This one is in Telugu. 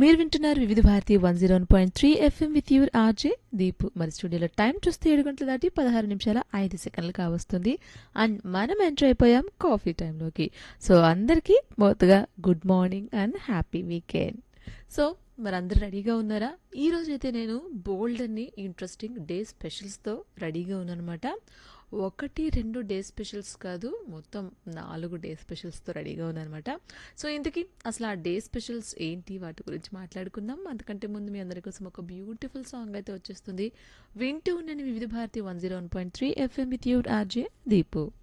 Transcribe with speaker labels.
Speaker 1: మీరు వింటున్నారు Vividha Bharati one zero one point three FM with your RJ Deepu మరి స్టూడియోలో టైం చూస్తే ఏడు గంటల దాటి పదహారు నిమిషాల ఐదు సెకండ్లు కావస్తుంది అండ్ మనం ఎంటర్ అయిపోయాం కాఫీ టైంలోకి సో అందరికీ మొదటగా good morning and happy weekend so మరి అందరు రెడీగా ఉన్నారా ఈ రోజు అయితే నేను బోల్డ్ అన్ని ఇంట్రెస్టింగ్ డే స్పెషల్స్తో రెడీగా ఉన్నానమాట ఒకటి రెండు డే స్పెషల్స్ కాదు మొత్తం నాలుగు డే స్పెషల్స్తో రెడీగా ఉన్నానమాట సో ఇంతకీ అసలు ఆ డే స్పెషల్స్ ఏంటి వాటి గురించి మాట్లాడుకుందాం అంతకంటే ముందు మీ అందరి కోసం ఒక బ్యూటిఫుల్ సాంగ్ అయితే వచ్చేస్తుంది వింటూ ఉండండి Vividha Bharati one zero one point three FM with your RJ Deepu